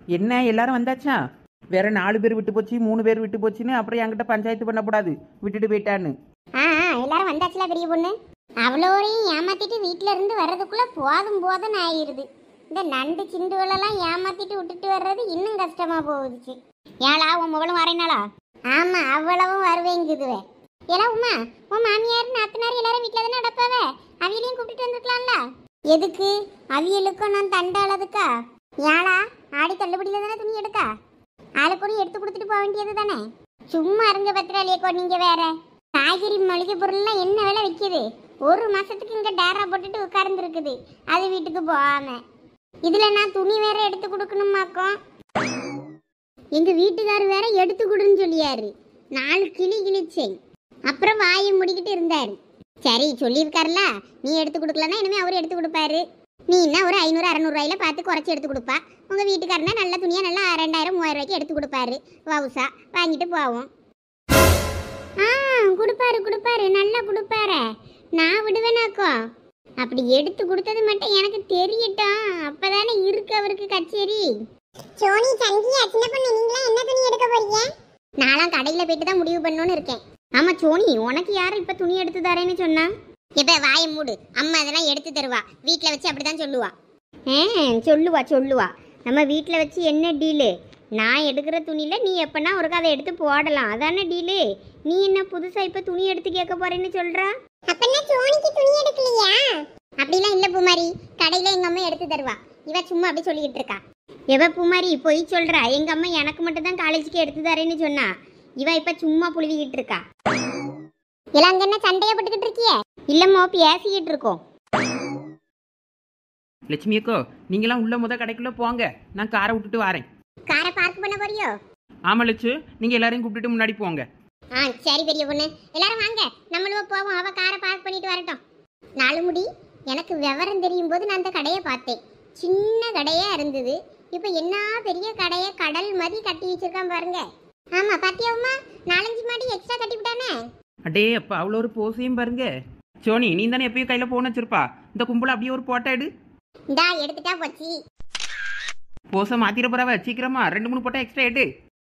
என்ன எல்லாரும் வந்தாச்சா வேற நாலு பேர் விட்டு போச்சு மூணு பேர் விட்டு போச்சுன்னு அப்புறம் என்கிட்ட பஞ்சாயத்து பண்ணக்கூடாது விட்டுட்டு போயிட்டான்னு ஆ ஆ, எல்லாரும் வந்தாச்சுல பெரிய பொண்ணு அவ்வளோரையும் ஏமாத்திட்டு வீட்ல இருந்து வர்றதுக்குள்ள போதும் போதும்னு ஆயிருது இந்த நண்டு சிண்டுகளெல்லாம் ஏமாத்திட்டு விட்டுட்டு வர்றது இன்னும் கஷ்டமா போகுதுச்சு ஏளா உன் மகளும் வரேனாளா ஆமா அவ்வளவும் வருவேங்குதுவே ஏலா உமா உன் மாமியார் நாத்தனார் எல்லாரும் வீட்டில் தானே நடப்பாவே அவியலையும் கூப்பிட்டு வந்துருக்கலாம்ல எதுக்கு அவியலுக்கும் நான் தண்டை அளதுக்கா ஏளா ஆடி தள்ளுபடியில தானே துணி எடுக்கா ஆளை கூட எடுத்து கொடுத்துட்டு போக வேண்டியது தானே சும்மா இருங்க பத்திராளியக்கோ நீங்க வேற காய்கறி மளிகை பொருள்லாம் என்ன விலை விற்கிது ஒரு மாசத்துக்கு இங்க டேரா போட்டுட்டு உட்கார்ந்துருக்குது அது வீட்டுக்கு போகாம இதுல நான் துணி வேற எடுத்து கொடுக்கணுமாக்கும் எங்க வீட்டுக்காரர் வேற எடுத்து கொடுன்னு சொல்லியாரு நாலு கிளி கிழிச்சேன் அப்புறம் வாயை முடிக்கிட்டு இருந்தாரு சரி சொல்லியிருக்காருல நீ எடுத்து கொடுக்கலன்னா இனிமே அவர் எடுத்து கொடுப்பாரு நீ என்ன ஒரு ஐநூறு அறநூறுவாயில பார்த்து குறைச்சி எடுத்து கொடுப்பா உங்க வீட்டுக்காரனா நல்ல துணியா நல்லா ரெண்டாயிரம் மூவாயிரம் ரூபாய்க்கு எடுத்து கொடுப்பாரு வவுசா வாங்கிட்டு போவோம் ஆ கொடுப்பாரு கொடுப்பாரு நல்லா கொடுப்பாரு நான் விடுவேனாக்கோ அப்படி எடுத்து கொடுத்தது மட்டும் எனக்கு தெரியட்டும் அப்பதானே இருக்கு அவருக்கு கச்சேரி சோனி சங்கியா சின்ன பொண்ணு நீங்களா என்ன துணி எடுக்க போறீங்க நான்லாம் கடையில போயிட்டு தான் முடிவு பண்ணணும்னு இருக்கேன் ஆமா சோனி உனக்கு யாரு இப்ப துணி எடுத்து தரேன்னு சொன்னா இப்ப வாயை மூடு அம்மா அதெல்லாம் எடுத்து தருவா வீட்ல வச்சு அப்படிதான் சொல்லுவா ஆ சொல்லுவா சொல்லுவா நம்ம வீட்ல வச்சு என்ன டீலு நான் எடுக்கிற துணியில நீ எப்பனா ஒருக்கா அதை எடுத்து போடலாம் அதானே டீலு நீ என்ன புதுசா இப்ப துணி எடுத்து கேட்க போறேன்னு சொல்றா அப்பனா சோனிக்கு துணி எடுக்கலையா அப்படிலாம் இல்ல பூமாரி கடையில எங்க அம்மா எடுத்து தருவா இவ சும்மா அப்படி சொல்லிக்கிட்டு இருக்கா எவ பூமாரி பொய் சொல்றா எங்க அம்மா எனக்கு மட்டும் தான் காலேஜுக்கு எடுத்து தரேன்னு சொன்னா இவ இப்ப சும்மா புழுவிக்கிட்டு இருக்கா எல்லாம் அங்க என்ன சண்டையா போட்டுக்கிட்டு இருக்கியே இல்லம்மா பேசிக்கிட்டு இருக்கோம் லட்சுமி அக்கோ நீங்களாம் உள்ள முத கடைக்குள்ள போங்க நான் காரை விட்டுட்டு வரேன் காரை பார்க் பண்ண போறியோ ஆமா லட்சு நீங்க எல்லாரையும் கூப்பிட்டுட்டு முன்னாடி போங்க ஆ சரி பெரிய பொண்ணு எல்லாரும் வாங்க நம்மளும் போவோம் அவ காரை பார்க் பண்ணிட்டு வரட்டும் நாலு முடி எனக்கு விவரம் தெரியும் போது நான் அந்த கடையை பார்த்தேன் சின்ன கடையா இருந்தது இப்போ என்ன பெரிய கடையை கடல் மாதிரி கட்டி வச்சிருக்கான் பாருங்க ஆமா பாத்தியாவுமா நாலஞ்சு மாடி எக்ஸ்ட்ரா கட்டி விட்டானே அடே அப்பா அவ்வளோ ஒரு போஸையும் பாருங்க சோனி நீ தானே எப்பயும் கையில் போன் வச்சிருப்பா இந்த கும்பல அப்படியே ஒரு போட்டோ எடு இந்தா எடுத்துட்டா போச்சு போஸை மாத்திர போறவ சீக்கிரமா ரெண்டு மூணு போட்டோ எக்ஸ்ட்ரா எடு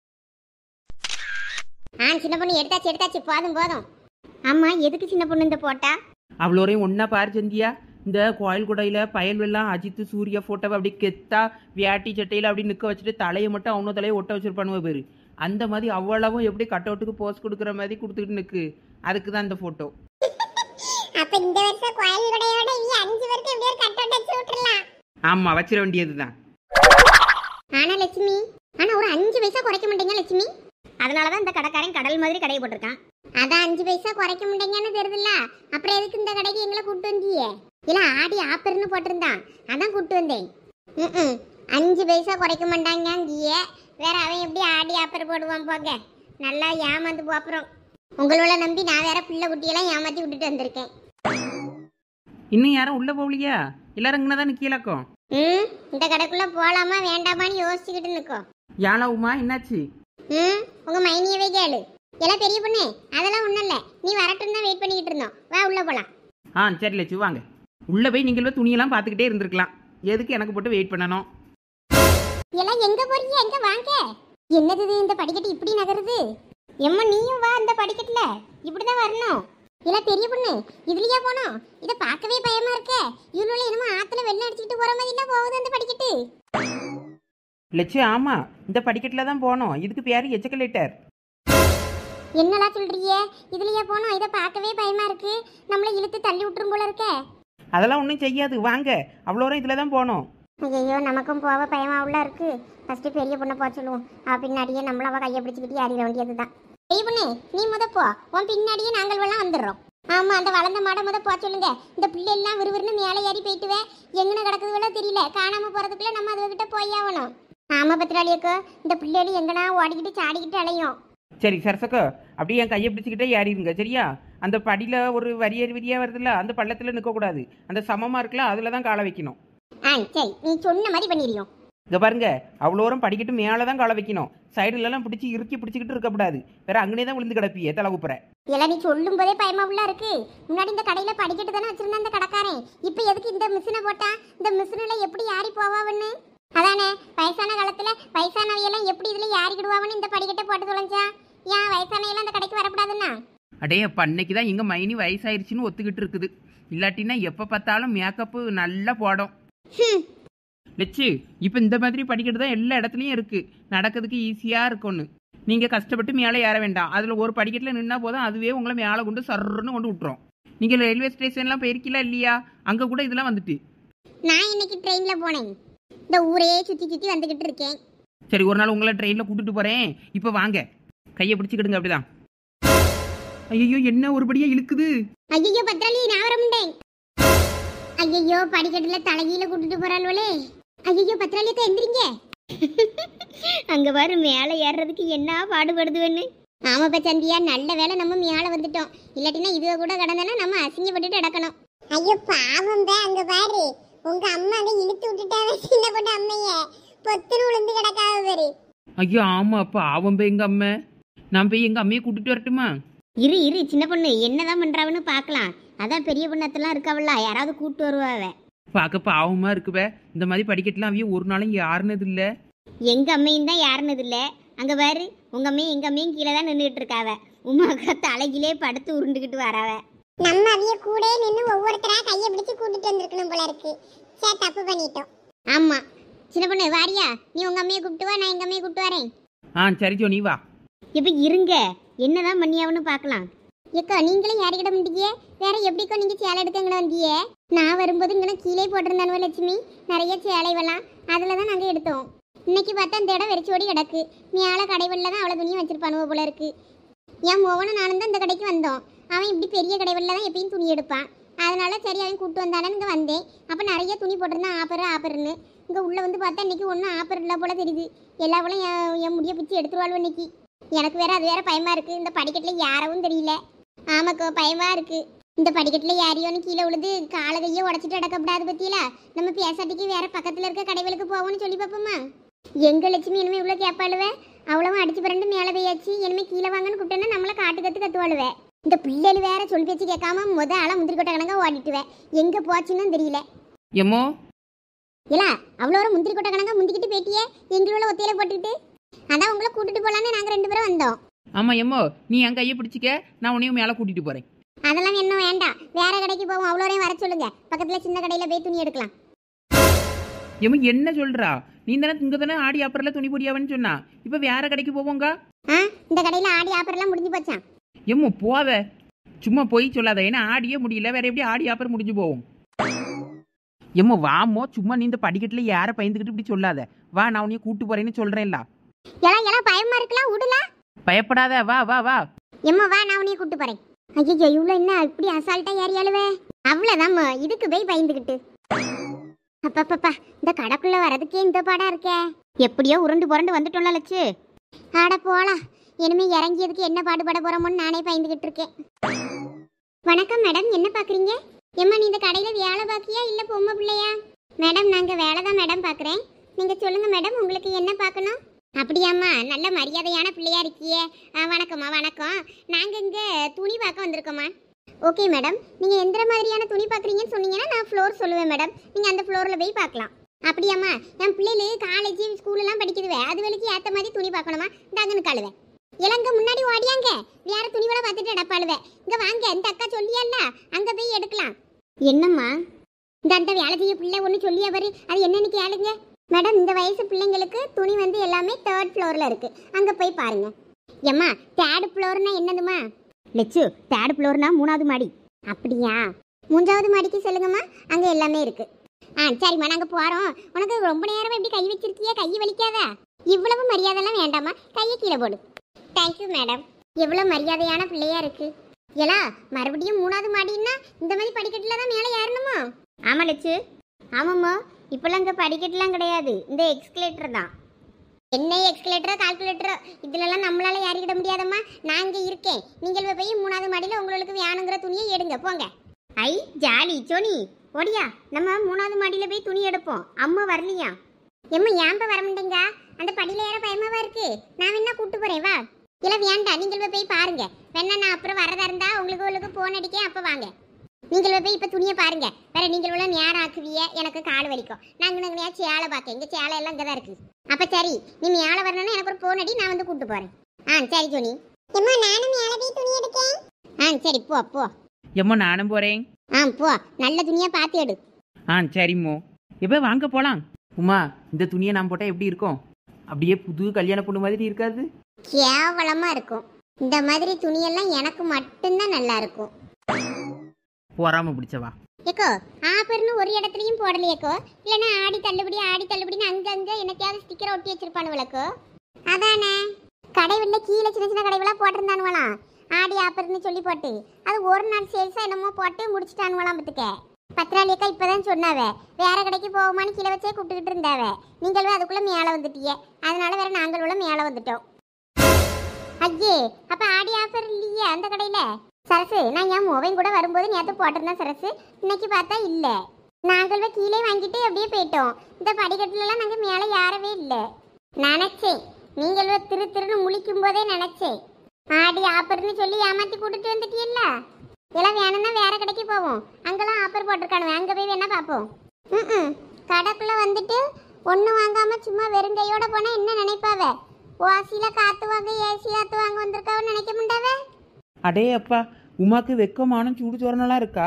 ஆ சின்ன பொண்ணு எடுத்தாச்சு எடுத்தாச்சு போதும் போதும் ஆமா எதுக்கு சின்ன பொண்ணு இந்த போட்டா அவ்வளோரையும் ஒன்றா பாரு சந்தியா இந்த கோயில் குடையில பயல்வெல்லாம் அஜித் சூர்யா ஃபோட்டோவை அப்படி கெத்தா வியாட்டி சட்டையில் அப்படி நிற்க வச்சுட்டு தலையை மட்டும் அவனோ தலையை ஒட்ட வச்சிருப்பானுவ பேரு அந்த மாதிரி அவ்வளவும் எப்படி கட் அவுட்டுக்கு போஸ் கொடுக்குற மாதிரி கொடுத்துக்கிட்டு நிற்கு அதுக்கு தான் இந்த ஃபோட்டோ அப்ப இந்த வருஷம் கோயில் கடையோட இங்க அஞ்சு வருஷம் எப்படியோ கட்ட வச்சு விட்டுறலாம் ஆமாம் வச்சிட வேண்டியது தான் ஆனா லட்சுமி ஆனா ஒரு அஞ்சு பைசா குறைக்க மாட்டீங்க லட்சுமி அதனாலதான் இந்த கடைக்காரன் கடல் மாதிரி கடையை போட்டிருக்கான் அதான் அஞ்சு பைசா குறைக்க மாட்டேங்கன்னு தெரியுதுல்ல அப்புறம் எதுக்கு இந்த கடைக்கு எங்களை கூட்டு வந்தீங்க இல்ல ஆடி ஆப்பர்னு போட்டிருந்தான் அதான் கூட்டு வந்தேன் ம்ம். அஞ்சு பைசா குறைக்க மாட்டாங்க இங்கேயே வேற அவன் எப்படி ஆடி ஆப்பர் போடுவான் போங்க நல்லா ஏமாந்து போப்புறோம் உங்களோட நம்பி நான் வேற பிள்ளை குட்டியெல்லாம் ஏமாத்தி விட்டுட்டு வந்திருக்கேன் இன்னும் யாரும் உள்ளே போகலையா எல்லாரும் இங்கே தான் நிற்கலாக்கும் ம் இந்த கடைக்குள்ள போலாமா வேண்டாமான்னு யோசிச்சுக்கிட்டு நிற்கும் யாழா உமா என்னாச்சு ம் உங்க மைனியவே கேளு எல்லாம் பெரிய பொண்ணு அதெல்லாம் ஒண்ணும் இல்ல நீ வரட்டும் தான் வெயிட் பண்ணிக்கிட்டு இருந்தோம் வா உள்ள போலாம் ஆ சரி லட்சு வாங்க உள்ளே போய் நீங்கள் துணியெல்லாம் பார்த்துக்கிட்டே இருந்திருக்கலாம் எதுக்கு எனக்கு போட்டு வெயிட் பண்ணணும் எல்லாம் எங்க போறீங்க எங்க வாங்க என்னது இது இந்த படிக்கட்டு இப்படி நகருது எம்மா நீயும் வா இந்த படிக்கட்டுல இப்படிதான் வரணும் இல்ல பெரிய பொண்ணு இதுலயா போனோம் இத பார்க்கவே பயமா இருக்கே இவ்வளவு என்னமோ ஆத்துல வெள்ளம் அடிச்சுக்கிட்டு போற மாதிரி இல்ல போகுது அந்த படிக்கட்டு லட்சு ஆமாம் இந்த படிக்கட்டில் தான் போனோம் இதுக்கு பேர் எச்சக்கலேட்டர் என்னடா சொல்றீங்க இதுலயா போனோம் இத பார்க்கவே பயமா இருக்கு நம்மள இழுத்து தள்ளி விட்டுரும் போல இருக்கே அதெல்லாம் ஒன்றும் செய்யாது வாங்க அவ்வளோ இதில் தான் போனோம் ஐயோ நமக்கும் போக பயமா உள்ள இருக்கு ஃபர்ஸ்ட் பெரிய பொண்ணை போக சொல்லுவோம் அவ பின்னாடியே நம்மள அவ கையை பிடிச்சிக்கிட்டு ஏறிட வேண்டியதுதான் பெரிய பொண்ணு நீ முத போ உன் பின்னாடியே நாங்கள் எல்லாம் வந்துடுறோம் ஆமா அந்த வளர்ந்த மாடை முத போக சொல்லுங்க இந்த பிள்ளை எல்லாம் விறுவிறுன்னு மேலே ஏறி போயிட்டுவே எங்கன கிடக்குது விட தெரியல காணாம போறதுக்குள்ள நம்ம அதுகிட்ட போய் ஆகணும் ஆமா பத்திராளியக்கோ இந்த பிள்ளைகள் எங்கனா ஓடிக்கிட்டு சாடிக்கிட்டு அலையும் சரி சரசக்கோ அப்படியே என் கையை பிடிச்சிக்கிட்டே ஏறிடுங்க சரியா அந்த படியில் ஒரு வரியர் வரியாக வருதுல்ல அந்த பள்ளத்தில் நிற்கக்கூடாது அந்த சமமாக இருக்குல்ல அதில் தான் காலை வைக்கணும் ஆ சரி நீ சொன்ன மாதிரி பண்ணிடுவோம் இங்கே பாருங்க அவ்வளோரம் படிக்கட்டு மேலே தான் காலை வைக்கணும் சைடுலலாம் பிடிச்சி இறுக்கி பிடிச்சிக்கிட்டு இருக்கக்கூடாது வேற அங்கனே தான் விழுந்து கிடப்பியே தலை குப்புற எல்லாம் நீ சொல்லும் போதே பயமா உள்ள இருக்கு முன்னாடி இந்த கடையில படிக்கட்டு தானே வச்சிருந்தா இந்த கடைக்காரன் இப்போ எதுக்கு இந்த மிஷினை போட்டா இந்த மிஷினில் எப்படி யாரி போவாவன்னு அதானே வயசான காலத்துல வயசானவையெல்லாம் எப்படி இதுல யாருக்கிடுவாங்கன்னு இந்த படிக்கட்டை போட்டு தொலைஞ்சா ஏன் வயசானவையெல்லாம் அந்த கடைக்கு வரக்கூடாதுன்னா அடே அப்போ அன்னைக்கு தான் எங்கள் மைனி வயசாயிருச்சுன்னு ஒத்துக்கிட்டு இருக்குது இல்லாட்டினா எப்போ பார்த்தாலும் மேக்கப்பு நல்லா போடும் ஹம், லட்சு இப்போ இந்த மாதிரி படிக்கிறது தான் எல்லா இடத்துலையும் இருக்குது நடக்கிறதுக்கு ஈஸியாக இருக்கும்னு நீங்கள் கஷ்டப்பட்டு மேலே ஏற வேண்டாம் அதில் ஒரு படிக்கட்டில் நின்னா போதும் அதுவே உங்களை மேலே கொண்டு சர்ன்னு கொண்டு விட்டுரும் நீங்கள் ரயில்வே ஸ்டேஷன்லாம் போயிருக்கீங்களா இல்லையா அங்கே கூட இதெல்லாம் வந்துட்டு நான் இன்னைக்கு ட்ரெயின்ல போனேன் இந்த ஊரே சுத்தி சுத்தி வந்துகிட்டு இருக்கேன் சரி ஒரு நாள் உங்களை ட்ரெயினில் கூட்டிட்டு போகிறேன் இப்போ வாங்க கையை பிடிச்சிக்கிடுங்க அப்படிதான் ஐயோ என்ன ஒருபடியாக இழுக்குது ஐயோ பத்திராளி நான் வர முடியேன் ஐயோ படிக்கட்டுல தலைகீழ கூட்டிட்டு போறாள்வளே ஐயோ பத்திராளியத்தை எந்திரிங்க அங்க பாரு மேல ஏறுறதுக்கு என்ன பாடுபடுதுன்னு ஆமாப்பா சந்தியா நல்ல வேலை நம்ம மேல வந்துட்டோம் இல்லாட்டினா இதுவ கூட கடந்தனா நம்ம அசிங்கப்பட்டுட்டு நடக்கணும் ஐயோ பாவம் அங்க பாரு உங்க அம்மா அங்க இழுத்து விட்டுட்டாங்க சின்ன பொண்ணு அம்மைய பொத்துன்னு விழுந்து கிடக்காவ பாரு ஐயோ ஆமாம் அப்போ அவன் போய் எங்கள் அம்மா நான் போய் எங்கள் அம்மையை கூட்டிட்டு வரட்டுமா இரு இரு சின்ன பொண்ணு என்னதான் பண்றாவன்னு பார்க்கலாம் அதான் பெரிய பொண்ணத்தெல்லாம் இருக்காவல்ல யாராவது கூட்டு வருவாவ பார்க்க பாவமாக இருக்குவே இந்த மாதிரி படிக்கட்டுலாம் அவைய ஒரு நாளும் யாருனது இல்லை எங்க அம்மையும் தான் யாருனது இல்ல அங்க பாரு உங்க அம்மையும் எங்க அம்மையும் கீழே தான் நின்றுட்டு இருக்காவ உமாக்கா தலைகிலே படுத்து உருண்டுகிட்டு வராவ நம்ம அவிய கூட நின்று ஒவ்வொருத்தரா கையை பிடிச்சு கூட்டிட்டு வந்திருக்கணும் போல இருக்கு சே தப்பு பண்ணிட்டோம் ஆமா சின்ன பொண்ணு வாரியா நீ உங்க அம்மையை கூப்பிட்டு வா நான் எங்க அம்மையை கூப்பிட்டு வரேன் ஆ சரி ஜோ நீ வா இப்ப இருங்க என்னதான் பண்ணியாவன்னு பார்க்கலாம் ஏக்கா நீங்களும் யாருக்கிட்ட முடியே வேற எப்படிக்கோ நீங்க சேலை எடுக்கங்கட வந்தியே நான் வரும்போது இங்கே கீழே போட்டிருந்தானுவ லட்சுமி நிறைய சேலைவெல்லாம் அதில் தான் நாங்கள் எடுத்தோம் இன்னைக்கு பார்த்தா அந்த இடம் வெறிச்சோடி கிடக்கு மேலே கடைவெளில தான் அவ்வளோ துணியை வச்சிருப்பானுவ போல இருக்கு என் மோகனும் நானும் தான் இந்த கடைக்கு வந்தோம் அவன் இப்படி பெரிய கடைவெளில தான் எப்பயும் துணி எடுப்பான் அதனால சரி அவன் கூட்டு வந்தானு இங்கே வந்தேன் அப்போ நிறைய துணி போட்டிருந்தான் ஆப்பர் ஆப்பர்னு இங்கே உள்ளே வந்து பார்த்தா இன்னைக்கு ஒன்றும் ஆப்பர் இல்லை போல தெரியுது எல்லா போல என் என் முடியை பிடிச்சி எடுத்துருவாள் இன்னைக்கு எனக்கு வேற அது வேற பயமா இருக்கு இந்த படிக்கட்டுல யாரவும் தெரியல ஆமாக்கோ பயமா இருக்கு இந்த படிக்கட்டுல யாரையோன்னு கீழே விழுது கால கையை உடச்சிட்டு அடக்கப்படாது பத்தியில நம்ம பேசாட்டிக்கு வேற பக்கத்துல இருக்க கடைகளுக்கு போவோம்னு சொல்லி பார்ப்போமா எங்க லட்சுமி இனிமே இவ்வளோ கேட்பாளுவ அவ்வளவும் அடிச்சு பிறண்டு மேலே போயாச்சு இனிமே கீழே வாங்கன்னு கூப்பிட்டேன்னா நம்மள காட்டு கத்து கத்துவாளுவ இந்த பிள்ளைகள் வேற சொல் பேச்சு கேட்காம முத ஆளா முந்திரி கொட்டை கணக்கா ஓடிட்டுவேன் எங்க போச்சுன்னு தெரியல எம்மோ இல்ல அவ்வளோ ஒரு முந்திரி கொட்டை கணக்கா முந்திக்கிட்டு போயிட்டியே எங்களோட ஒத்தையில போட்டுக்கிட்டு அதான் உங்களை கூட்டிட்டு போலான்னு நாங்க ரெண்டு பேரும் வந்தோம் ஆமாம் எம்மோ நீ என் கையை பிடிச்சிக்க நான் உன்னையும் மேலே கூட்டிட்டு போகிறேன் அதெல்லாம் என்ன வேண்டாம் வேற கடைக்கு போவோம் அவ்வளோரையும் வர சொல்லுங்க பக்கத்துல சின்ன கடையில போய் துணி எடுக்கலாம் எம்மோ என்ன சொல்கிறா நீ தானே இங்கே தானே ஆடி ஆப்பரில் துணி பொடியாவன்னு சொன்னா இப்போ வேற கடைக்கு போவோங்க ஆ இந்த கடையில ஆடி ஆஃபர்லாம் முடிஞ்சு போச்சான் எம்மோ போவ சும்மா போய் சொல்லாத ஏன்னா ஆடியே முடியல வேற எப்படி ஆடி ஆப்பர் முடிஞ்சு போவோம் எம்மோ வாமோ சும்மா நீ இந்த படிக்கட்டில் யாரை பயந்துக்கிட்டு இப்படி சொல்லாத வா நான் உன்னைய கூட்டு போறேன்னு சொல்கிறேன்ல எல்லாம் எல்லாம் பயமா இருக்கலாம் விடல பயப்படாத வா வா வா எம்மா வா நான் உன்னைய கூட்டு போறேன் ஐயோ இவ்வளோ என்ன இப்படி அசால்ட்டா ஏறியாளுவே அவ்வளோதாம்மா இதுக்கு போய் பயந்துக்கிட்டு அப்பப்பப்பா இந்த கடைக்குள்ள வரதுக்கே இந்த பாடா இருக்கே எப்படியோ உருண்டு புரண்டு வந்துட்டோம்ல லட்சு ஆட போலாம் இனிமே இறங்கியதுக்கு என்ன பாடுபட போறோமோன்னு நானே பயந்துகிட்டு இருக்கேன் வணக்கம் மேடம் என்ன பாக்குறீங்க எம்மா நீ இந்த கடையில வேலை பாக்கியா இல்ல பொம்மை பிள்ளையா மேடம் நாங்க வேலை தான் மேடம் பாக்குறேன் நீங்க சொல்லுங்க மேடம் உங்களுக்கு என்ன பார்க்கணும் அப்படியாம்மா நல்ல மரியாதையான பிள்ளையா இருக்கியே ஆ, வணக்கம்மா வணக்கம் நாங்க இங்க துணி பார்க்க வந்திருக்கோம்மா ஓகே மேடம் நீங்க எந்த மாதிரியான துணி பார்க்குறீங்கன்னு சொன்னீங்கன்னா நான் ஃப்ளோர் சொல்லுவேன் மேடம் நீங்க அந்த ஃப்ளோர்ல போய் பார்க்கலாம் அப்படியாம்மா என் பிள்ளைகள் காலேஜ் ஸ்கூலெல்லாம் படிக்குதுவே அதுகளுக்கு ஏற்ற மாதிரி துணி பார்க்கணுமா இந்தாங்கன்னு கழுவேன் இளங்க முன்னாடி ஓடியாங்க வேற துணி கூட பார்த்துட்டு டப்பாளுவே இங்க வாங்க இந்த அக்கா சொல்லியால அங்க போய் எடுக்கலாம் என்னம்மா இந்த அந்த வேலை செய்ய பிள்ளை ஒன்று சொல்லியா பாரு அது என்னன்னு கேளுங்க மேடம் இந்த வயசு பிள்ளைங்களுக்கு துணி வந்து எல்லாமே தேர்ட் ஃப்ளோர்ல இருக்கு அங்க போய் பாருங்க ஏம்மா தேர்ட் ஃப்ளோர்னா என்னதுமா லெச்சு தேர்ட் ஃப்ளோர்னா மூணாவது மாடி அப்படியா மூன்றாவது மாடிக்கு சொல்லுங்கம்மா அங்க எல்லாமே இருக்கு ஆ சரிம்மா நாங்க போறோம் உனக்கு ரொம்ப நேரம் எப்படி கை வச்சிருக்கியா கை வலிக்காதா இவ்வளவு மரியாதைலாம் வேண்டாமா கையை கீழே போடு தேங்க்யூ மேடம் எவ்வளவு மரியாதையான பிள்ளையா இருக்கு ஏலா மறுபடியும் மூணாவது மாடின்னா இந்த மாதிரி படிக்கட்டுல தான் மேலே ஏறணுமா ஆமா லட்சு ஆமாம்மா இப்பெல்லாம் இங்கே படிக்கட்டுலாம் கிடையாது இந்த எக்ஸ்கலேட்டர் தான் என்ன எக்ஸ்கலேட்டரோ கால்குலேட்டரோ இதுலலாம் நம்மளால ஏறிக்கிட முடியாதம்மா நான் இங்கே இருக்கேன் நீங்கள் போய் மூணாவது மாடியில் உங்களுக்கு வேணுங்கிற துணியை எடுங்க போங்க ஐ ஜாலி சோனி ஓடியா நம்ம மூணாவது மாடியில் போய் துணி எடுப்போம் அம்மா வரலையா எம்மா ஏன்ப வர மாட்டேங்க அந்த படியில ஏற பயமாவா இருக்கு நான் வேணா கூட்டு போறேன் வா இல்ல வேண்டாம் நீங்கள் போய் பாருங்க வேணா நான் அப்புறம் வரதா இருந்தா உங்களுக்கு உங்களுக்கு போன் அடிக்க அப்ப வாங்க நீங்கள் போய் இப்போ துணியை பாருங்க வேற நீங்கள் உள்ள நேரம் ஆக்குவிய எனக்கு கால் வலிக்கும் நாங்கள் நாங்கள் சேலை பார்க்க எங்க சேலை எல்லாம் இங்கே தான் இருக்கு அப்ப சரி நீ மேலே வரணும்னா எனக்கு ஒரு போன் அடி நான் வந்து கூட்டு போறேன் ஆ சரி துணி எம்மா நானும் மேலே போய் துணி எடுக்கேன் ஆ சரி போ போ எம்மோ நானும் போகிறேன் ஆ போ நல்ல துணியா பார்த்து எடு ஆ சரிம்மோ எப்போ வாங்க போகலாம் உமா இந்த துணியை நான் போட்டால் எப்படி இருக்கும் அப்படியே புது கல்யாண பொண்ணு மாதிரி இருக்காது கேவலமா இருக்கும் இந்த மாதிரி துணியெல்லாம் எனக்கு மட்டும்தான் நல்லா இருக்கும் பொறாம பிடிச்சவா ஏக்கோ ஆப்பர்னு ஒரு இடத்துலயும் போடலையேக்கோ இல்லைன்னா ஆடி தள்ளுபடி ஆடி தள்ளுபடின்னு அங்கங்க என்னத்தையாவது ஸ்டிக்கர் ஒட்டி வச்சிருப்பானுவலக்கோ அதானே கடைவில்ல கீழே சின்ன சின்ன கடைவெல்லாம் போட்டிருந்தானுவலாம் ஆடி ஆப்பர்னு சொல்லி போட்டு அது ஒரு நாள் சேல்ஸா என்னமோ போட்டு முடிச்சுட்டானுவலாம் பத்துக்க பத்திராளியக்கா இப்பதான் சொன்னாவ வேற கடைக்கு போகுமான்னு கீழே வச்சே கூப்பிட்டுக்கிட்டு இருந்தாவ நீங்களும் அதுக்குள்ள மேலே வந்துட்டீங்க அதனால வேற நாங்கள் உள்ள மேலே வந்துட்டோம் ஐயே அப்ப ஆடி ஆஃபர் இல்லையே அந்த கடையில சரசு நான் என் மொபைல் கூட வரும்போது நேத்து போட்டிருந்தேன் சரசு இன்னைக்கு பார்த்தா இல்ல நாங்கள் கீழே வாங்கிட்டு அப்படியே போயிட்டோம் இந்த படிக்கட்டுல எல்லாம் நாங்க மேலே யாரவே இல்ல நினைச்சேன் நீங்கள் திரு திருன்னு முழிக்கும் போதே நினைச்சேன் ஆடி ஆஃபர்னு சொல்லி ஏமாத்தி கூட்டிட்டு வந்துட்டீல்ல எல்லாம் வேணும்னா வேற கடைக்கு போவோம் அங்கெல்லாம் ஆஃபர் போட்டிருக்கானுவ அங்க போய் வேணா பார்ப்போம் ம் கடைக்குள்ள வந்துட்டு ஒண்ணு வாங்காம சும்மா வெறுங்கையோட போனா என்ன நினைப்பாவ ஓசியில காத்து வாங்க ஏசி காத்து வாங்க வந்திருக்காவன்னு நினைக்க முடியாவே அடே அப்பா உமாக்கு வெக்கமான சூடு சோரணெல்லாம் இருக்கா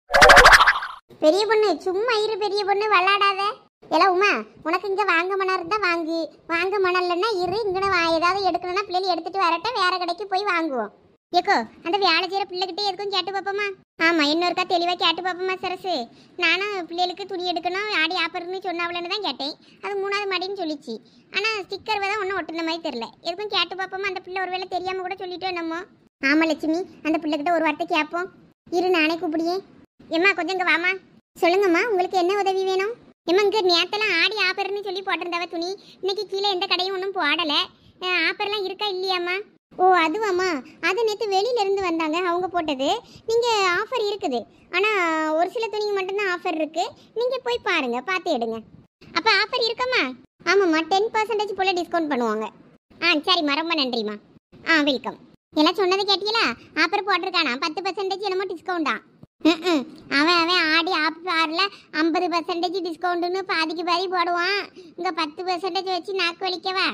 பெரிய பொண்ணு சும்மா இரு பெரிய பொண்ணு விளாடாத எல்லாம் உமா உனக்கு இங்க வாங்க மனம் இருந்தா வாங்கு வாங்க மனம் இல்லைன்னா இரு இங்கன வா ஏதாவது எடுக்கணும்னா பிள்ளைகள் எடுத்துட்டு வரட்டும் வேற கடைக்கு போய் வாங்குவோம் ஏக்கோ அந்த வேலை செய்யற பிள்ளைகிட்டே எதுக்கும் கேட்டு பார்ப்போமா ஆமா இன்னொருக்கா தெளிவா கேட்டு பார்ப்போமா சரசு நானும் பிள்ளைகளுக்கு துணி எடுக்கணும் ஆடி ஆப்பர்னு சொன்னாவலன்னு தான் கேட்டேன் அது மூணாவது மாடின்னு சொல்லிச்சு ஆனா ஸ்டிக்கர் தான் ஒன்றும் ஒட்டுன மாதிரி தெரியல எதுக்கும் கேட்டு பார்ப்போமா அந்த பிள்ளை ஒருவேளை தெரியாம கூட சொல்லிட்டோம் என்னமோ ஆமா லட்சுமி அந்த பிள்ளைகிட்ட ஒரு வார்த்தை கேட்போம் இரு நானே கூப்பிடியே எம்மா கொஞ்சம் இங்க வாமா சொல்லுங்கம்மா உங்களுக்கு என்ன உதவி வேணும் எம்மா இங்க நேத்தெல்லாம் ஆடி ஆப்பர்னு சொல்லி போட்டிருந்தவ துணி இன்னைக்கு கீழே எந்த கடையும் ஒன்றும் போடல அஹ் ஆப்பர்லாம் இருக்கா இல்லையாம்மா ஓ அதுவாம்மா அது நேற்று வெளியில இருந்து வந்தாங்க அவங்க போட்டது நீங்க ஆஃபர் இருக்குது ஆனா ஒரு சில துணிக்கு மட்டும்தான் ஆஃபர் இருக்கு நீங்க போய் பாருங்க பார்த்து எடுங்க அப்ப ஆஃபர் இருக்கம்மா ஆமாம்மா டென் பர்சன்டேஜ் போல டிஸ்கவுண்ட் பண்ணுவாங்க ஆ சரிம்மா ரொம்ப நன்றிம்மா ஆ வெல்கம் எல்லாம் சொன்னதை கேட்டீங்களா ஆஃபர் போட்டிருக்கானா பத்து பர்சன்டேஜ் என்னமோ டிஸ்கவுண்டா ம் அவன் அவன் ஆடி ஆஃபரில் ஐம்பது பர்சன்டேஜ் டிஸ்கவுண்ட்டுன்னு பாதிக்கு பாதி போடுவான் இங்கே பத்து பர்சன்டேஜ் வச்சு நாக்கு வலிக்கவா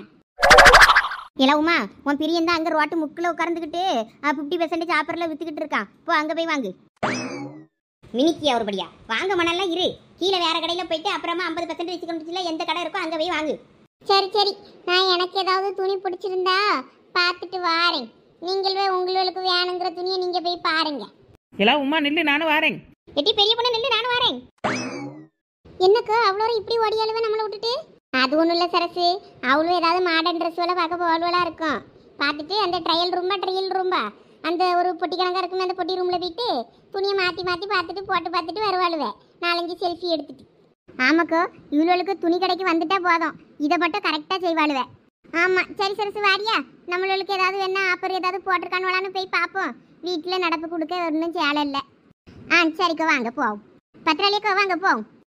இலவுமா உன் பிரியன் தான் அங்கே ரோட்டு முக்கில் உட்காந்துக்கிட்டு ஃபிஃப்டி பர்சன்டேஜ் ஆஃபரில் விற்றுக்கிட்டு இருக்கான் போ அங்கே போய் வாங்கு மினிக்கியா ஒருபடியா வாங்க மணல்லாம் இரு கீழே வேற கடையில் போயிட்டு அப்புறமா ஐம்பது பர்சன்டேஜ் டிஸ்கவுண்ட் எந்த கடை இருக்கோ அங்கே போய் வாங்கு சரி சரி நான் எனக்கு ஏதாவது துணி பிடிச்சிருந்தா பார்த்துட்டு வாரேன் நீங்களே உங்களுக்கு வேணுங்கிற துணியை நீங்கள் போய் பாருங்க எல்லாம் உமா நில்லு நானும் வரேன் எட்டி பெரிய பொண்ணு நில்லு நானும் வரேன் என்னக்கா அவ்வளோ இப்படி ஓடியாலுவே நம்மளை விட்டுட்டு அது ஒன்றும் இல்லை சரசு அவளும் ஏதாவது மாடர்ன் ட்ரெஸ் வேலை பார்க்க போகலாம் இருக்கும் பார்த்துட்டு அந்த ட்ரையல் ரூம்பா ட்ரையல் ரூம்பா அந்த ஒரு பொட்டி கணக்காக இருக்குமே அந்த பொட்டி ரூமில் போயிட்டு துணியை மாற்றி மாற்றி பார்த்துட்டு போட்டு பார்த்துட்டு வருவாளுவே நாலஞ்சு செல்ஃபி எடுத்துட்டு ஆமாக்கோ இவ்வளோளுக்கு துணி கடைக்கு வந்துட்டா போதும் இதை மட்டும் கரெக்டாக செய்வாளுவே ஆமாம் சரி சரசு வாரியா நம்மளுக்கு ஏதாவது வேணா ஆஃபர் ஏதாவது போட்டிருக்கானுவலான்னு போய் பார்ப்போம் வீட்டில் நடப்பு கொடுக்க ஒன்றும் சேலை இல்லை ஆ சரிக்கா வாங்க போவோம் பத்திராளியக்கா வாங்க போவோம்